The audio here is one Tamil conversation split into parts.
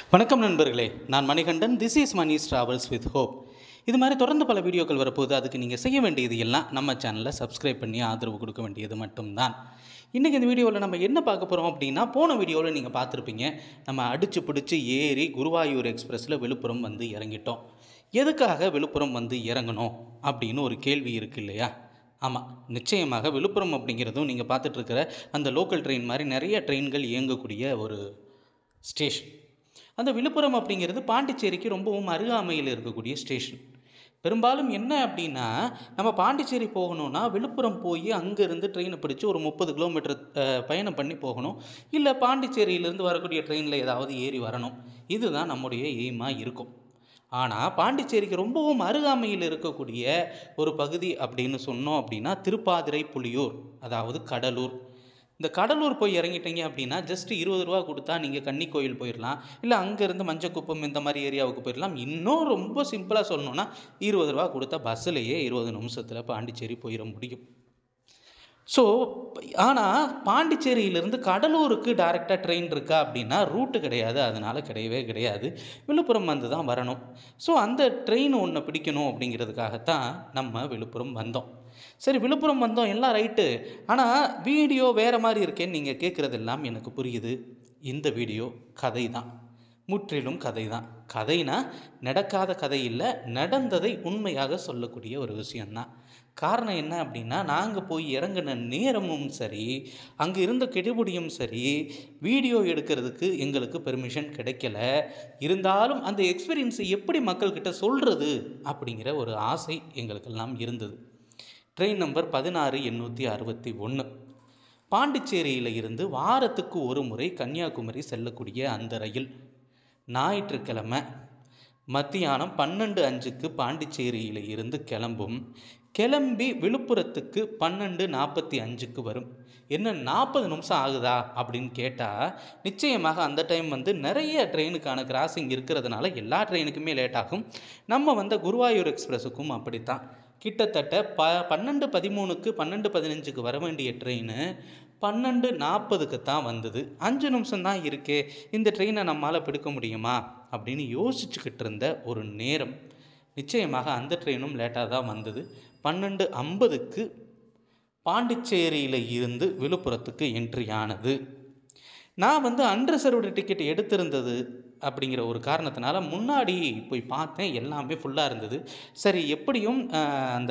வணக்கம் நண்பர்களே நான் Manikandan this is Mani's travels with hope இது மாதிரி தொடர்ந்து பல வீடியோக்கள் வரப்போகுது அதுக்கு நீங்கள் செய்ய வேண்டியது எல்லாம் நம்ம சேனலில் சப்ஸ்கிரைப் பண்ணி ஆதரவு கொடுக்க வேண்டியது மட்டும்தான் இன்றைக்கி இந்த வீடியோவில் நம்ம என்ன பார்க்க போகிறோம் அப்படின்னா போன வீடியோவில் நீங்கள் பார்த்துருப்பீங்க நம்ம அடித்து பிடிச்சி ஏறி குருவாயூர் எக்ஸ்பிரஸில் விழுப்புரம் வந்து இறங்கிட்டோம் எதுக்காக விழுப்புரம் வந்து இறங்கணும் அப்படின்னு ஒரு கேள்வி இருக்கு இல்லையா ஆமாம் நிச்சயமாக விழுப்புரம் அப்படிங்கிறதும் நீங்கள் பார்த்துட்ருக்கிற அந்த லோக்கல் ட்ரெயின் மாதிரி நிறைய ட்ரெயின்கள் இயங்கக்கூடிய ஒரு ஸ்டேஷன் அந்த விழுப்புரம் அப்படிங்கிறது பாண்டிச்சேரிக்கு ரொம்பவும் அருகாமையில் இருக்கக்கூடிய ஸ்டேஷன் பெரும்பாலும் என்ன அப்படின்னா நம்ம பாண்டிச்சேரி போகணும்னா விழுப்புரம் போய் அங்கேருந்து ட்ரெயினை பிடிச்சி ஒரு முப்பது கிலோமீட்டர் அஹ், பயணம் பண்ணி போகணும் இல்லை பாண்டிச்சேரியிலேருந்து வரக்கூடிய ட்ரெயினில் ஏதாவது ஏறி வரணும் இதுதான் நம்முடைய எய்மாக இருக்கும் ஆனால் பாண்டிச்சேரிக்கு ரொம்பவும் அருகாமையில் இருக்கக்கூடிய ஒரு பகுதி அப்படின்னு சொன்னோம் அப்படின்னா திருப்பாதிரை புலியூர் அதாவது கடலூர் இந்த கடலூர் போய் இறங்கிட்டீங்க அப்படின்னா ஜஸ்ட் இருபது ரூபா கொடுத்தா நீங்கள் கன்னி கோயில் போயிடலாம் இல்லை அங்கேருந்து மஞ்சக்குப்பம் இந்த மாதிரி ஏரியாவுக்கு போயிடலாம் இன்னும் ரொம்ப சிம்பிளாக சொல்லணும்னா இருபது ரூபா கொடுத்தா பஸ்ஸுலேயே இருபது நிமிஷத்தில் பாண்டிச்சேரி போயிட முடியும் ஸோ ஆனால் பாண்டிச்சேரியிலேருந்து கடலூருக்கு டைரெக்டாக ட்ரெயின் இருக்கா அப்படின்னா ரூட்டு கிடையாது அதனால் கிடையவே கிடையாது விழுப்புரம் வந்து தான் வரணும் ஸோ அந்த ட்ரெயின் ஒன்று பிடிக்கணும் அப்படிங்கிறதுக்காகத்தான் நம்ம விழுப்புரம் வந்தோம் சரி விழுப்புரம் வந்தோம் எல்லாம் ரைட்டு ஆனால் வீடியோ வேறு மாதிரி இருக்கேன்னு நீங்கள் கேட்குறது எல்லாம் எனக்கு புரியுது இந்த வீடியோ கதை தான் முற்றிலும் கதை தான் கதைனா நடக்காத கதை இல்லை நடந்ததை உண்மையாக சொல்லக்கூடிய ஒரு விஷயந்தான் காரணம் என்ன அப்படின்னா நாங்கள் போய் இறங்கின நேரமும் சரி அங்கே இருந்த கெடுபிடியும் சரி வீடியோ எடுக்கிறதுக்கு எங்களுக்கு பெர்மிஷன் கிடைக்கல இருந்தாலும் அந்த எக்ஸ்பீரியன்ஸை எப்படி மக்கள்கிட்ட சொல்கிறது அப்படிங்கிற ஒரு ஆசை எங்களுக்கெல்லாம் இருந்தது ட்ரெயின் நம்பர் பதினாறு எண்ணூற்றி அறுபத்தி ஒன்று பாண்டிச்சேரியில் இருந்து வாரத்துக்கு ஒரு முறை கன்னியாகுமரி செல்லக்கூடிய அந்த ரயில் ஞாயிற்றுக்கிழமை மத்தியானம் பன்னெண்டு அஞ்சுக்கு பாண்டிச்சேரியில் இருந்து கிளம்பும் கிளம்பி விழுப்புரத்துக்கு பன்னெண்டு நாற்பத்தி அஞ்சுக்கு வரும் என்ன நாற்பது நிமிஷம் ஆகுதா அப்படின்னு கேட்டால் நிச்சயமாக அந்த டைம் வந்து நிறைய ட்ரெயினுக்கான கிராசிங் இருக்கிறதுனால எல்லா ட்ரெயினுக்குமே லேட் ஆகும் நம்ம வந்த குருவாயூர் எக்ஸ்பிரஸுக்கும் அப்படித்தான் கிட்டத்தட்ட ப பன்னெண்டு பதிமூணுக்கு பன்னெண்டு பதினஞ்சுக்கு வர வேண்டிய ட்ரெயின் பன்னெண்டு நாற்பதுக்கு தான் வந்தது அஞ்சு நிமிஷம் தான் இருக்கே இந்த ட்ரெயினை நம்மளால் பிடிக்க முடியுமா அப்படின்னு யோசிச்சுக்கிட்டு இருந்த ஒரு நேரம் நிச்சயமாக அந்த ட்ரெயினும் லேட்டாக தான் வந்தது பன்னெண்டு ஐம்பதுக்கு பாண்டிச்சேரியில் இருந்து விழுப்புரத்துக்கு என்ட்ரி ஆனது நான் வந்து அன்ரிசர்வ்டு டிக்கெட் எடுத்திருந்தது அப்படிங்கிற ஒரு காரணத்தினால முன்னாடி போய் பார்த்தேன் எல்லாமே ஃபுல்லாக இருந்தது சரி எப்படியும் அஹ், அந்த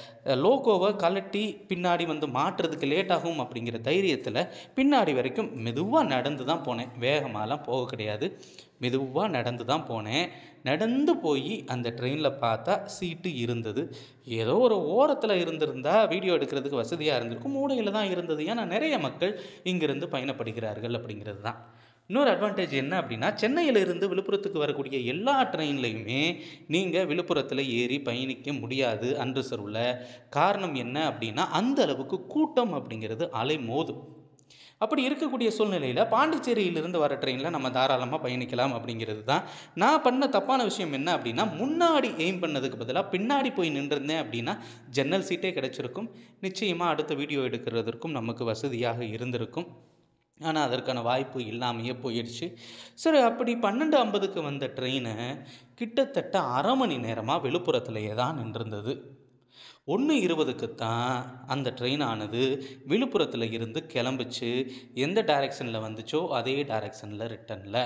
லோகோவை கலட்டி பின்னாடி வந்து மாட்டுறதுக்கு லேட் ஆகும் அப்படிங்கிற தைரியத்தில் பின்னாடி வரைக்கும் மெதுவாக நடந்து தான் போனேன் வேகமாலாம் போக கிடையாது மெதுவாக நடந்து தான் போனேன் நடந்து போய் அந்த ட்ரெயினில் பார்த்தா சீட்டு இருந்தது ஏதோ ஒரு ஓரத்தில் இருந்திருந்தா வீடியோ எடுக்கிறதுக்கு வசதியாக இருந்திருக்கும் மூடையில் தான் இருந்தது ஏன்னா நிறைய மக்கள் இங்கிருந்து பயணப்படுகிறார்கள் அப்படிங்கிறது தான் இன்னொரு அட்வான்டேஜ் என்ன அப்படின்னா சென்னையிலிருந்து விழுப்புரத்துக்கு வரக்கூடிய எல்லா ட்ரெயின்லையுமே நீங்கள் விழுப்புரத்தில் ஏறி பயணிக்க முடியாது அன்ரிசர்வில் காரணம் என்ன அப்படின்னா அந்த அளவுக்கு கூட்டம் அப்படிங்கிறது அலை மோதும் அப்படி இருக்கக்கூடிய சூழ்நிலையில் பாண்டிச்சேரியிலிருந்து வர ட்ரெயினில் நம்ம தாராளமாக பயணிக்கலாம் அப்படிங்கிறது தான் நான் பண்ண தப்பான விஷயம் என்ன அப்படின்னா முன்னாடி எய்ம் பண்ணதுக்கு பதிலாக பின்னாடி போய் நின்றிருந்தேன் அப்படின்னா ஜன்னல் சீட்டே கிடச்சிருக்கும் நிச்சயமாக அடுத்த வீடியோ எடுக்கிறதற்கும் நமக்கு வசதியாக இருந்திருக்கும் ஆனால் அதற்கான வாய்ப்பு இல்லாமையே போயிடுச்சு சரி அப்படி பன்னெண்டு ஐம்பதுக்கு வந்த ட்ரெயினை கிட்டத்தட்ட அரை மணி நேரமாக விழுப்புரத்துலேயே தான் நின்றிருந்தது ஒன்று இருபதுக்கு தான் அந்த ட்ரெயின் ஆனது விழுப்புரத்தில் இருந்து கிளம்புச்சு எந்த டைரெக்ஷனில் வந்துச்சோ அதே டைரெக்ஷனில் ரிட்டனில்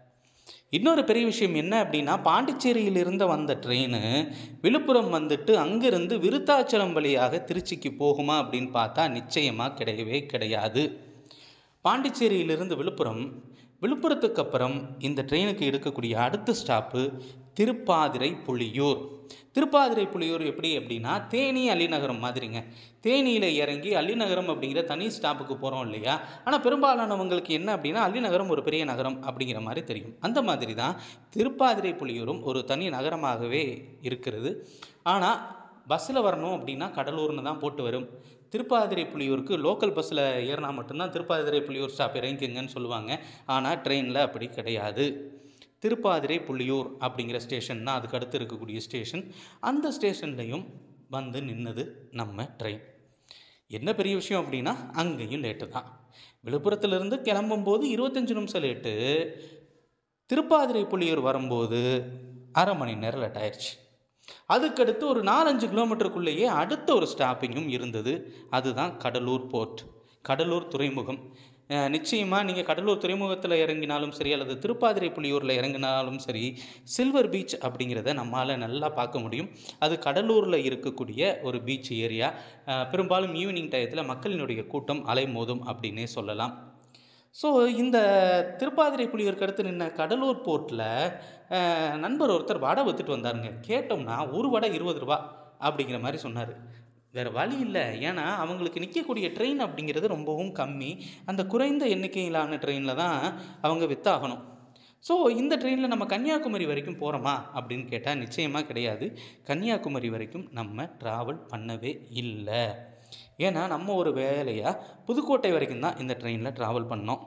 இன்னொரு பெரிய விஷயம் என்ன அப்படின்னா பாண்டிச்சேரியிலிருந்து வந்த ட்ரெயின் விழுப்புரம் வந்துட்டு அங்கிருந்து விருத்தாச்சலம் வழியாக திருச்சிக்கு போகுமா அப்படின்னு பார்த்தா நிச்சயமாக கிடையவே கிடையாது பாண்டிச்சேரியிலிருந்து விழுப்புரம் விழுப்புரத்துக்கு அப்புறம் இந்த ட்ரெயினுக்கு எடுக்கக்கூடிய அடுத்த stop Tiruppadiripuliyur Tiruppadiripuliyur எப்படி அப்படின்னா தேனி அள்ளிநகரம் மாதிரிங்க தேனியில் இறங்கி அள்ளிநகரம் அப்படிங்கிற தனி ஸ்டாப்புக்கு போகிறோம் இல்லையா ஆனால் பெரும்பாலானவங்களுக்கு என்ன அப்படின்னா அள்ளிநகரம் ஒரு பெரிய நகரம் அப்படிங்கிற மாதிரி தெரியும் அந்த மாதிரி தான் திருப்பாதிரை புலியூரும் ஒரு தனி நகரமாகவே இருக்கிறது ஆனால் பஸ்ஸில் வரணும் அப்படின்னா கடலூர்னு தான் போட்டு வரும் திருப்பாதிரை புலியூருக்கு லோக்கல் பஸ்ஸில் ஏறினா மட்டும்தான் திருப்பாதிரை புலியூர் ஸ்டாப் இறங்கிங்கன்னு சொல்லுவாங்க ஆனால் ட்ரெயினில் அப்படி கிடையாது திருப்பாதிரை புலியூர் அப்படிங்கிற ஸ்டேஷன் தான் அதுக்கு அடுத்து இருக்கக்கூடிய ஸ்டேஷன் அந்த ஸ்டேஷன்லையும் வந்து நின்னது நம்ம ட்ரெயின் என்ன பெரிய விஷயம் அப்படின்னா அங்கேயும் லேட்டு தான் விழுப்புரத்துலேருந்து கிளம்பும்போது இருபத்தஞ்சு நிமிஷம் லேட்டு திருப்பாதிரை புலியூர் வரும்போது அரை மணி நேரம் லேட் ஆயிடுச்சு அதுக்கடுத்து ஒரு நாலஞ்சு கிலோமீட்டருக்குள்ளேயே அடுத்த ஒரு ஸ்டாப்பிங்கும் இருந்தது அதுதான் கடலூர் போர்ட் கடலூர் துறைமுகம் நிச்சயமாக நீங்கள் கடலூர் துறைமுகத்தில் இறங்கினாலும் சரி அல்லது திருப்பாதிரை புலியூரில் இறங்கினாலும் சரி சில்வர் பீச் அப்படிங்கிறத நம்மால் நல்லா பார்க்க முடியும் அது கடலூரில் இருக்கக்கூடிய ஒரு பீச் ஏரியா அஹ், பெரும்பாலும் ஈவினிங் டயத்தில் மக்களினுடைய கூட்டம் அலைமோதும் அப்படின்னே சொல்லலாம் ஸோ இந்த திருப்பாதிரை புலியூருக்கு அடுத்து நின்ன கடலூர் போர்ட்டில் நண்பர் ஒருத்தர் வடை வித்துட்டு வந்தாருங்க கேட்டோம்னா ஒரு வடை இருபது ரூபா அப்படிங்கிற மாதிரி சொன்னார் வேறு வழி இல்லை ஏன்னா அவங்களுக்கு நிற்கக்கூடிய ட்ரெயின் அப்படிங்கிறது ரொம்பவும் கம்மி அந்த குறைந்த எண்ணிக்கையிலான ட்ரெயினில் தான் அவங்க வித்தாகணும் ஸோ இந்த ட்ரெயினில் நம்ம கன்னியாகுமரி வரைக்கும் போகிறோமா அப்படின்னு கேட்டால் நிச்சயமாக கிடையாது கன்னியாகுமரி வரைக்கும் நம்ம ட்ராவல் பண்ணவே இல்லை ஏன்னா நம்ம ஒரு வேலையாக புதுக்கோட்டை வரைக்கும் தான் இந்த ட்ரெயினில் ட்ராவல் பண்ணோம்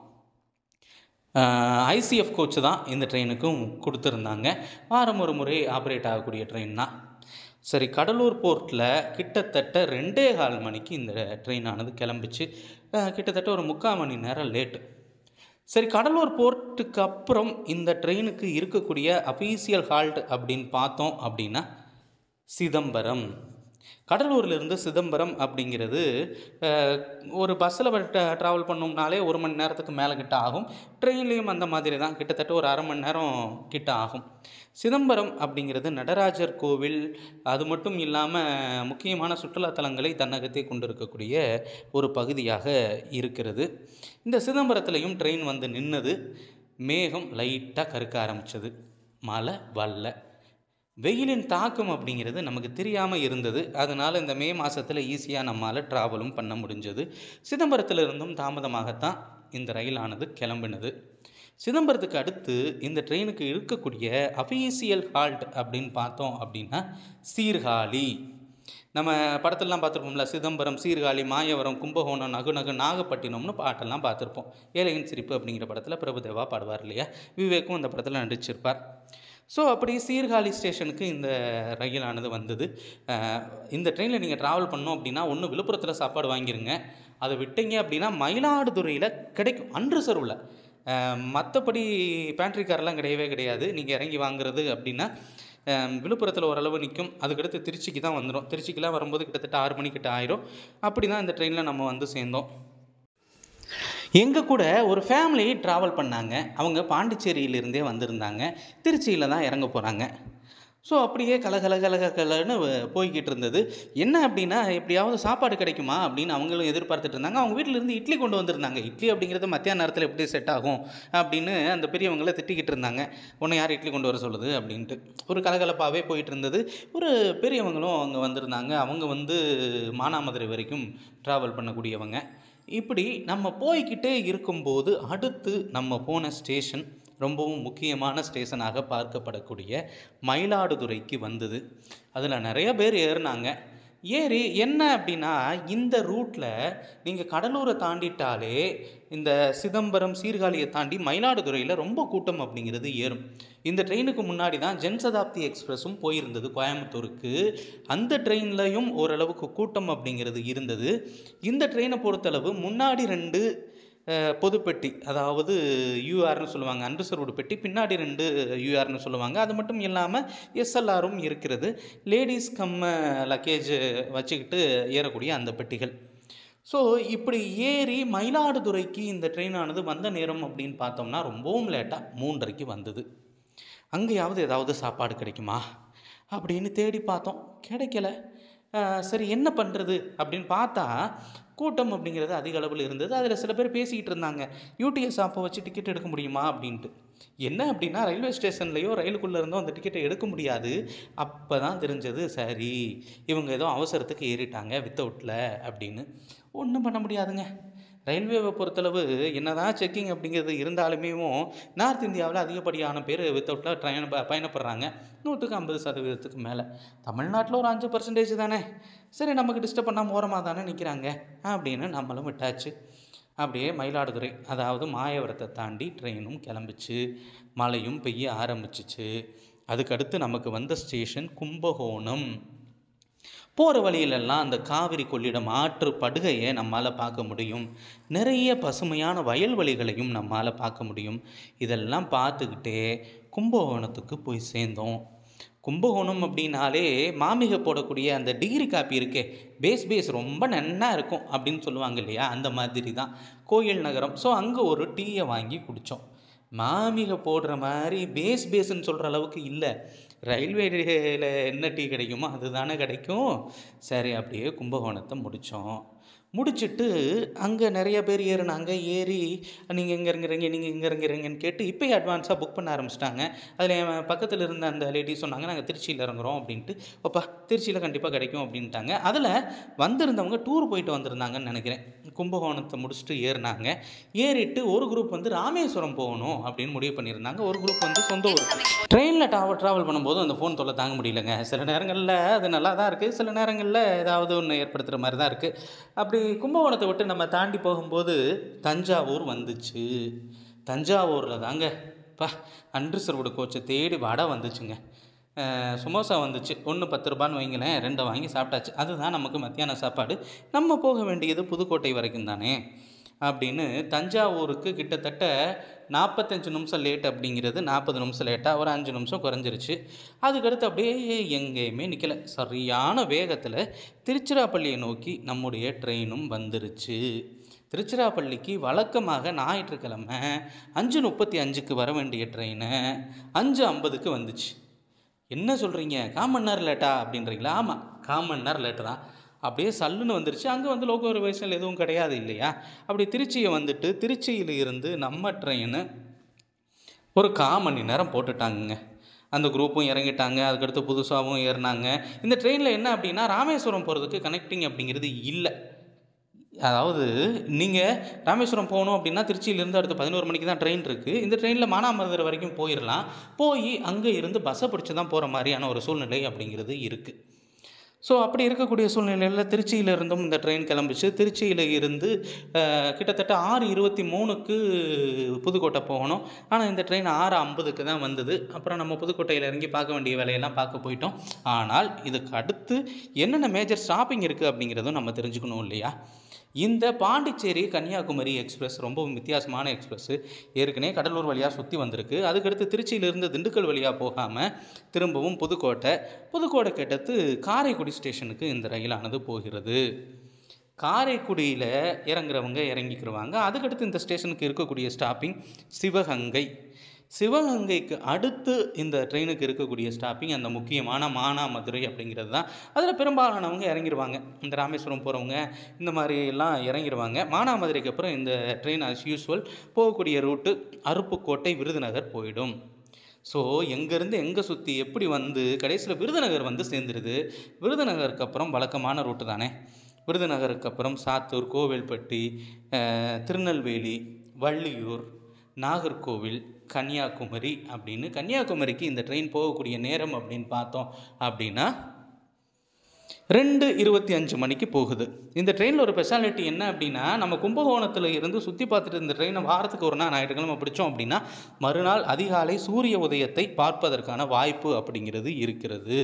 ஐசிஎஃப் கோச் தான் இந்த ட்ரெயினுக்கும் கொடுத்துருந்தாங்க வாரம் ஒரு முறை ஆப்ரேட் ஆகக்கூடிய ட்ரெயின் தான் சரி கடலூர் போர்ட்டில் கிட்டத்தட்ட ரெண்டே கால் மணிக்கு இந்த ட்ரெயினானது கிளம்பிச்சு அஹ், கிட்டத்தட்ட ஒரு முக்கால் மணி நேரம் லேட்டு சரி கடலூர் போர்ட்டுக்கு அப்புறம் இந்த ட்ரெயினுக்கு இருக்கக்கூடிய அஃபீஷியல் ஹால்ட் அப்படின்னு பார்த்தோம் அப்படின்னா சிதம்பரம் கடலூர்லேருந்து சிதம்பரம் அப்படிங்கிறது அஹ், ஒரு பஸ்ஸில் ட்ராவல் பண்ணோம்னாலே ஒரு மணி நேரத்துக்கு மேலே கிட்ட ஆகும் ட்ரெயின்லேயும் அந்த மாதிரி தான் கிட்டத்தட்ட ஒரு அரை மணி நேரம் கிட்ட ஆகும் சிதம்பரம் அப்படிங்கிறது நடராஜர் கோவில் அது மட்டும் இல்லாமல் முக்கியமான சுற்றுலாத்தலங்களை தன்னகத்தே கொண்டிருக்கக்கூடிய ஒரு பகுதியாக இருக்கிறது இந்த சிதம்பரத்துலேயும் ட்ரெயின் வந்து நின்னது மேகம் லைட்டாக கருக்க ஆரம்பிச்சது மழை வல்ல வெயிலின் தாக்கம் அப்படிங்கிறது நமக்கு தெரியாமல் இருந்தது அதனால் இந்த மே மாதத்தில் ஈஸியாக நம்மால் ட்ராவலும் பண்ண முடிஞ்சது சிதம்பரத்திலிருந்தும் தாமதமாகத்தான் இந்த ரயிலானது கிளம்பினது சிதம்பரத்துக்கு அடுத்து இந்த ட்ரெயினுக்கு இருக்கக்கூடிய அஃபீஷியல் ஹால்ட் அப்படின்னு பார்த்தோம் அப்படின்னா சீர்காழி நம்ம படத்திலலாம் பார்த்துருப்போம்ல சிதம்பரம் சீர்காழி மாயவரம் கும்பகோணம் நகு நகு நாகப்பட்டினம்னு பாட்டெல்லாம் பார்த்துருப்போம் ஏழையின் சிரிப்பு அப்படிங்கிற படத்தில் பிரபுதேவா பாடுவார் இல்லையா விவேக்கும் அந்த படத்தில் நடிச்சிருப்பார் ஸோ அப்படி சீர்காழி ஸ்டேஷனுக்கு இந்த ரயிலானது வந்தது அஹ், இந்த ட்ரெயினில் நீங்கள் ட்ராவல் பண்ணோம் அப்படின்னா ஒன்று விழுப்புரத்தில் சாப்பாடு வாங்கிருங்க அதை விட்டீங்க அப்படின்னா மயிலாடுதுறையில் கிடைக்கும் அன்ரிசர்வில் மற்றபடி பேண்ட்ரி கார்லாம் கிடையவே கிடையாது நீங்கள் இறங்கி வாங்குறது அப்படின்னா அஹ், விழுப்புரத்தில் ஓரளவு நிற்கும் அதுக்கடுத்து திருச்சிக்கு தான் வந்துடும் திருச்சிக்கெலாம் வரும்போது கிட்டத்தட்ட ஆறு மணிக்கிட்ட ஆயிரும் அப்படி தான் இந்த ட்ரெயினில் நம்ம வந்து சேர்ந்தோம் எங்கள் கூட ஒரு ஃபேமிலி ட்ராவல் பண்ணாங்க அவங்க பாண்டிச்சேரியிலிருந்தே வந்திருந்தாங்க திருச்சியில் தான் இறங்க போகிறாங்க ஸோ அப்படியே கலகல கலக கலன்னு போய்கிட்டு இருந்தது என்ன அப்படின்னா எப்படியாவது சாப்பாடு கிடைக்குமா அப்படின்னு அவங்களும் எதிர்பார்த்துட்டு இருந்தாங்க அவங்க வீட்டில் இருந்து இட்லி கொண்டு வந்திருந்தாங்க இட்லி அப்படிங்கிறது மத்தியான நேரத்தில் எப்படி செட் ஆகும் அப்படின்னு அந்த பெரியவங்கள திட்டிக்கிட்டு இருந்தாங்க உன்னை யார் இட்லி கொண்டு வர சொல்லுது அப்படின்ட்டு ஒரு கலகலப்பாகவே போயிட்டு இருந்தது ஒரு பெரியவங்களும் அங்கே வந்திருந்தாங்க அவங்க வந்து மானாமதுரை வரைக்கும் ட்ராவல் பண்ணக்கூடியவங்க இப்படி நம்ம போய்க்கிட்டே இருக்கும்போது அடுத்து நம்ம போன ஸ்டேஷன் ரொம்பவும் முக்கியமான ஸ்டேஷனாக பார்க்கப்படக்கூடிய மயிலாடுதுறைக்கு வந்தது அதில் நிறைய பேர் ஏறினாங்க ஏறி என்ன அப்படின்னா இந்த ரூட்டில் நீங்கள் கடலூரை தாண்டிட்டாலே இந்த சிதம்பரம் சீர்காழியை தாண்டி மயிலாடுதுறையில் ரொம்ப கூட்டம் அப்படிங்கிறது ஏறும் இந்த ட்ரெயினுக்கு முன்னாடி தான் ஜன்சதாப்தி எக்ஸ்பிரஸும் போயிருந்தது கோயம்புத்தூருக்கு அந்த ட்ரெயின்லையும் ஓரளவுக்கு கூட்டம் அப்படிங்கிறது இருந்தது இந்த ட்ரெயினை பொறுத்தளவு முன்னாடி ரெண்டு அஹ், பொதுப்பெட்டி அதாவது யூஆர்னு சொல்லுவாங்க அன்ரிசர்வ்டு பெட்டி பின்னாடி ரெண்டு யூஆர்னு சொல்லுவாங்க அது மட்டும் இல்லாமல் எஸ்எல்ஆரும் இருக்கிறது லேடிஸ் கம் லக்கேஜ் வச்சுக்கிட்டு ஏறக்கூடிய அந்த பெட்டிகள் ஸோ இப்படி ஏறி மயிலாடுதுறைக்கு இந்த ட்ரெயினானது வந்த நேரம் அப்படின்னு பார்த்தோம்னா ரொம்பவும் லேட்டாக மூன்றரைக்கு வந்தது அங்கேயாவது ஏதாவது சாப்பாடு கிடைக்குமா அப்படின்னு தேடி பார்த்தோம் கிடைக்கல அஹ் சரி என்ன பண்ணுறது அப்படின்னு பார்த்தா கூட்டம் அப்படிங்கிறது அதிக அளவில் இருந்தது அதில் சில பேர் பேசிக்கிட்டு இருந்தாங்க யூடிஎஸ் ஆப்பை வச்சு டிக்கெட் எடுக்க முடியுமா அப்படின்ட்டு என்ன அப்படின்னா ரயில்வே ஸ்டேஷன்லேயோ ரயிலுக்குள்ளே இருந்தோ அந்த டிக்கெட்டை எடுக்க முடியாது அப்போ தான் தெரிஞ்சது சரி இவங்க ஏதோ அவசரத்துக்கு ஏறிட்டாங்க வித்தவுட்டில் அப்படின்னு ஒன்றும் பண்ண முடியாதுங்க ரயில்வேவை பொறுத்தளவு என்னதான் செக்கிங் அப்படிங்கிறது இருந்தாலுமே நார்த் இந்தியாவில் அதிகப்படியான பேர் வித்தவுட்டில் ட்ரெயின் ப பயணப்படுறாங்க நூற்றுக்கு ஐம்பது சதவீதத்துக்கு மேலே தமிழ்நாட்டில் ஒரு அஞ்சு பர்சன்டேஜ் தானே சரி நமக்கு டிஸ்டர்ப் பண்ணாமல் ஓரமாக தானே நிற்கிறாங்க அப்படின்னு நம்மளும் விட்டாச்சு அப்படியே மயிலாடுதுறை அதாவது மாயவரத்தை தாண்டி ட்ரெயினும் கிளம்பிச்சு மழையும் பெய்ய ஆரம்பிச்சிச்சு அதுக்கடுத்து நமக்கு வந்த ஸ்டேஷன் கும்பகோணம் போகிற வழியிலெல்லாம் அந்த காவிரி கொள்ளிடம் ஆற்று படுகையை நம்மால் பார்க்க முடியும் நிறைய பசுமையான வயல்வெளிகளையும் நம்மால் பார்க்க முடியும் இதெல்லாம் பார்த்துக்கிட்டே கும்பகோணத்துக்கு போய் சேர்ந்தோம் கும்பகோணம் அப்படின்னாலே மாமிகை போடக்கூடிய அந்த டிகிரி காப்பி இருக்கே பேஸ் பேஸ் ரொம்ப நன்னா இருக்கும் அப்படின்னு சொல்லுவாங்க இல்லையா அந்த மாதிரி தான் கோயில் நகரம் ஸோ அங்கே ஒரு டீயை வாங்கி குடித்தோம் மாமிகை போடுற மாதிரி பேஸ் பேஸ்ன்னு சொல்கிற அளவுக்கு இல்லை ரயில்வேல என்ன டீ கிடைக்குமோ அதுதானே கிடைக்கும் சரி அப்படியே கும்பகோணத்தை முடித்தோம் முடிச்சுட்டு அங்கே நிறைய பேர் ஏறினாங்க ஏறி நீங்கள் இங்கே இறங்குறீங்க நீங்கள் இங்கே இறங்குறீங்கன்னு கேட்டு இப்போயே அட்வான்ஸாக புக் பண்ண ஆரம்பிச்சிட்டாங்க அதில் என் பக்கத்தில் இருந்த அந்த லேடி சொன்னாங்க நாங்கள் திருச்சியில் இறங்குறோம் அப்படின்ட்டு அப்பா திருச்சியில் கண்டிப்பாக கிடைக்கும் அப்படின்ட்டாங்க அதில் வந்திருந்தவங்க டூர் போயிட்டு வந்திருந்தாங்கன்னு நினைக்கிறேன் கும்பகோணத்தை முடிச்சுட்டு ஏறினாங்க ஏறிட்டு ஒரு குரூப் வந்து ராமேஸ்வரம் போகணும் அப்படின்னு முடிவு பண்ணியிருந்தாங்க ஒரு குரூப் வந்து சொந்த ஊர் ட்ரெயினில் ட்ராவல் ட்ராவல் பண்ணும்போது அந்த ஃபோன் தொல்லை தாங்க முடியலங்க சில நேரங்களில் அது நல்லா தான் இருக்குது சில நேரங்களில் ஏதாவது ஒன்று ஏற்படுத்துகிற மாதிரி தான் இருக்குது அப்படி கும்பகோணத்தை விட்டு நம்ம தாண்டி போகும்போது தஞ்சாவூர் வந்துச்சு தஞ்சாவூரில் தாங்க பா அன்ரிசர்வ்டு கோச்சை தேடி வடை வந்துச்சுங்க அஹ் சமோசா வந்துச்சு ஒன்று பத்து ரூபான்னு வைங்களேன் ரெண்டை வாங்கி சாப்பிட்டாச்சு அதுதான் நமக்கு மத்தியான சாப்பாடு நம்ம போக வேண்டியது புதுக்கோட்டை வரைக்கும் தானே அப்படின்னு தஞ்சாவூருக்கு கிட்டத்தட்ட நாற்பத்தஞ்சு நிமிஷம் லேட் அப்படிங்கிறது நாற்பது நிமிஷம் லேட்டாக ஒரு அஞ்சு நிமிஷம் குறைஞ்சிருச்சு அதுக்கடுத்து அப்படியே எங்கேயுமே நிற்கல சரியான வேகத்தில் திருச்சிராப்பள்ளியை நோக்கி நம்முடைய ட்ரெயினும் வந்துருச்சு திருச்சிராப்பள்ளிக்கு வழக்கமாக ஞாயிற்றுக்கிழமை அஞ்சு முப்பத்தி அஞ்சுக்கு வர வேண்டிய ட்ரெயினை அஞ்சு ஐம்பதுக்கு வந்துச்சு என்ன சொல்கிறீங்க காமன் நேரம் லேட்டா அப்படின்றீங்களா ஆமாம் காமன் நேரம் லேட்டு தான் அப்படியே சல்லுன்னு வந்துருச்சு அங்கே வந்து லோக்கோ ரிவைசல் எதுவும் கிடையாது இல்லையா அப்படி திருச்சியை வந்துட்டு திருச்சியில் இருந்து நம்ம ட்ரெயின் ஒரு கால் மணி நேரம் போட்டுட்டாங்கங்க அந்த குரூப்பும் இறங்கிட்டாங்க அதுக்கடுத்து புதுசாகவும் ஏறினாங்க இந்த ட்ரெயினில் என்ன அப்படின்னா ராமேஸ்வரம் போகிறதுக்கு கனெக்டிங் அப்படிங்கிறது இல்லை அதாவது நீங்கள் ராமேஸ்வரம் போகணும் அப்படின்னா திருச்சியிலேருந்து அடுத்து பதினோரு மணிக்கு தான் ட்ரெயின் இருக்குது இந்த ட்ரெயினில் மானாமதுரை வரைக்கும் போயிடலாம் போய் அங்கே இருந்து பஸ்ஸை பிடிச்சி தான் போகிற மாதிரியான ஒரு சூழ்நிலை அப்படிங்கிறது இருக்குது ஸோ அப்படி இருக்கக்கூடிய சூழ்நிலையில் திருச்சியில் இருந்தும் இந்த ட்ரெயின் கிளம்பிச்சு திருச்சியில் இருந்து அஹ், கிட்டத்தட்ட ஆறு இருபத்தி மூணுக்கு புதுக்கோட்டை போகணும் ஆனால் இந்த ட்ரெயின் ஆறு ஐம்பதுக்கு தான் வந்தது அப்புறம் நம்ம புதுக்கோட்டையில் இறங்கி பார்க்க வேண்டிய வேலையெல்லாம் பார்க்க போயிட்டோம் ஆனால் இதுக்கு அடுத்து என்னென்ன மேஜர் ஸ்டாப்பிங் இருக்குது அப்படிங்கிறதும் நம்ம தெரிஞ்சுக்கணும் இல்லையா இந்த பாண்டிச்சேரி கன்னியாகுமரி எக்ஸ்பிரஸ் ரொம்பவும் வித்தியாசமான எக்ஸ்பிரஸ் ஏற்கனவே கடலூர் வழியாக சுற்றி வந்திருக்கு அதுக்கடுத்து திருச்சியிலிருந்து திண்டுக்கல் வழியாக போகாமல் திரும்பவும் புதுக்கோட்டை புதுக்கோட்டை கேட்டது காரைக்குடி ஸ்டேஷனுக்கு இந்த ரயிலானது போகிறது காரைக்குடியில் இறங்குறவங்க இறங்கிக்கிருவாங்க அதுக்கடுத்து இந்த ஸ்டேஷனுக்கு இருக்கக்கூடிய ஸ்டாப்பிங் சிவகங்கை சிவகங்கைக்கு அடுத்து இந்த ட்ரெயினுக்கு இருக்கக்கூடிய ஸ்டாப்பிங் அந்த முக்கியமான மானாமதுரை அப்படிங்கிறது தான் அதில் பெரும்பாலானவங்க இறங்கிடுவாங்க இந்த ராமேஸ்வரம் போகிறவங்க இந்த மாதிரி எல்லாம் இறங்கிடுவாங்க மானாமதுரைக்கு அப்புறம் இந்த ட்ரெயின் as யூஸ்வல் போகக்கூடிய ரூட்டு அருப்புக்கோட்டை விருதுநகர் போயிடும் ஸோ எங்கேருந்து எங்கே சுற்றி எப்படி வந்து கடைசியில் விருதுநகர் வந்து சேர்ந்துருது விருதுநகருக்கு அப்புறம் வழக்கமான ரூட்டு தானே விருதுநகருக்கு அப்புறம் சாத்தூர் கோவில்பட்டி அஹ், திருநெல்வேலி வள்ளியூர் நாகர்கோவில் கன்னியாகுமரி அப்படின்னு கன்னியாகுமரிக்கு இந்த ட்ரெயின் போகக்கூடிய நேரம் அப்படின்னு பார்த்தோம் அப்படின்னா ரெண்டு இருபத்தி அஞ்சு மணிக்கு போகுது இந்த ட்ரெயினில் ஒரு ஸ்பெஷாலிட்டி என்ன அப்படின்னா நம்ம கும்பகோணத்தில் இருந்து சுற்றி பார்த்துட்டு இந்த ட்ரெயினை வாரத்துக்கு ஒரு நாள் ஞாயிற்றுக்கிழமை பிடிச்சோம் அப்படின்னா மறுநாள் அதிகாலை சூரிய உதயத்தை பார்ப்பதற்கான வாய்ப்பு அப்படிங்கிறது இருக்கிறது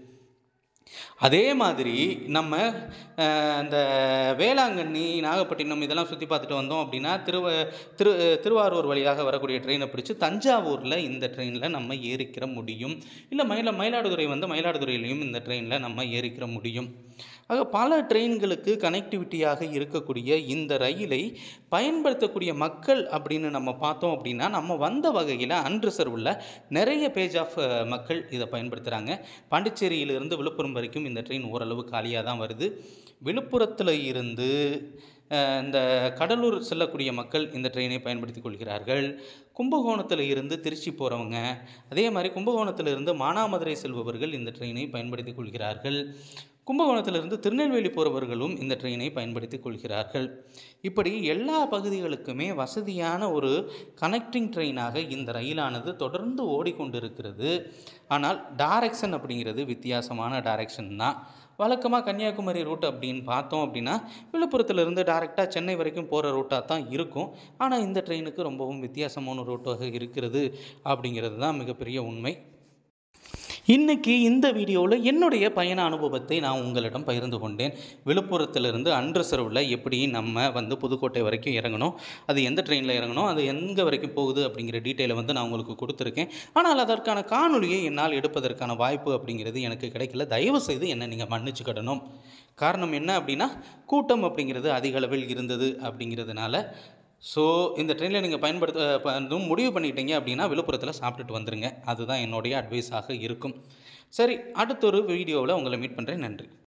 அதே மாதிரி நம்ம அஹ், இந்த வேளாங்கண்ணி நாகப்பட்டினம் இதெல்லாம் சுற்றி பார்த்துட்டு வந்தோம் அப்படின்னா திருவ திரு திருவாரூர் வழியாக வரக்கூடிய ட்ரெயினை பிடிச்சி தஞ்சாவூரில் இந்த ட்ரெயினில் நம்ம ஏறிக்கிற முடியும் இல்லை மயில மயிலாடுதுறை வந்து மயிலாடுதுறையிலையும் இந்த ட்ரெயினில் நம்ம ஏறிக்கிற முடியும் ஆக பல ட்ரெயின்களுக்கு கனெக்டிவிட்டியாக இருக்கக்கூடிய இந்த ரயிலை பயன்படுத்தக்கூடிய மக்கள் அப்படின்னு நம்ம பார்த்தோம் அப்படின்னா நம்ம வந்த வகையில் அன்ரிசர்வில் நிறைய பேஜ் ஆஃப் மக்கள் இதை பயன்படுத்துகிறாங்க பாண்டிச்சேரியிலிருந்து விழுப்புரம் வரைக்கும் இந்த ட்ரெயின் ஓரளவு காலியாக தான் வருது விழுப்புரத்தில் இருந்து அஹ், இந்த கடலூர் செல்லக்கூடிய மக்கள் இந்த ட்ரெயினை பயன்படுத்தி கொள்கிறார்கள் கும்பகோணத்தில் இருந்து திருச்சி போகிறவங்க அதே மாதிரி கும்பகோணத்தில் இருந்து மானாமதுரை செல்பவர்கள் இந்த ட்ரெயினை பயன்படுத்தி கொள்கிறார்கள் கும்பகோணத்திலிருந்து திருநெல்வேலி போகிறவர்களும் இந்த ட்ரெயினை பயன்படுத்தி கொள்கிறார்கள் இப்படி எல்லா பகுதிகளுக்குமே வசதியான ஒரு கனெக்டிங் ட்ரெயினாக இந்த ரயிலானது தொடர்ந்து ஓடிக்கொண்டிருக்கிறது ஆனால் டைரக்ஷன் அப்படிங்கிறது வித்தியாசமான டைரக்ஷன் தான் வழக்கமாக கன்னியாகுமரி ரூட் அப்படின்னு பார்த்தோம் அப்படின்னா விழுப்புரத்துலேருந்து டேரெக்டாக சென்னை வரைக்கும் போகிற ரூட்டாக தான் இருக்கும் ஆனால் இந்த ட்ரெயினுக்கு ரொம்பவும் வித்தியாசமான ரூட்டாக இருக்கிறது அப்படிங்கிறது தான் மிகப்பெரிய உண்மை இன்னைக்கு இந்த வீடியோவில் என்னுடைய பயண அனுபவத்தை நான் உங்களிடம் பகிர்ந்து கொண்டேன் விழுப்புரத்திலிருந்து அன்ரிசர்வில் எப்படி நம்ம வந்து புதுக்கோட்டை வரைக்கும் இறங்கணும் அது எந்த ட்ரெயினில் இறங்கணும் அது எங்கே வரைக்கும் போகுது அப்படிங்கிற டீட்டெயிலை வந்து நான் உங்களுக்கு கொடுத்துருக்கேன் ஆனால் அதற்கான காணொலியை என்னால் எடுப்பதற்கான வாய்ப்பு அப்படிங்கிறது எனக்கு கிடைக்கல தயவு செய்து என்னை நீங்கள் மன்னிச்சுக்கிடணும் காரணம் என்ன அப்படின்னா கூட்டம் அப்படிங்கிறது அதிக அளவில் இருந்தது அப்படிங்கிறதுனால ஸோ இந்த ட்ரெயினில் நீங்கள் பயன்படுத்த ப- இன்னும் முடிவு பண்ணிட்டீங்க அப்படின்னா விழுப்புரத்தில் சாப்பிட்டுட்டு வந்துருங்க அதுதான் என்னுடைய அட்வைஸாக இருக்கும் சரி அடுத்த ஒரு வீடியோவில் உங்களை மீட் பண்ணுறேன் நன்றி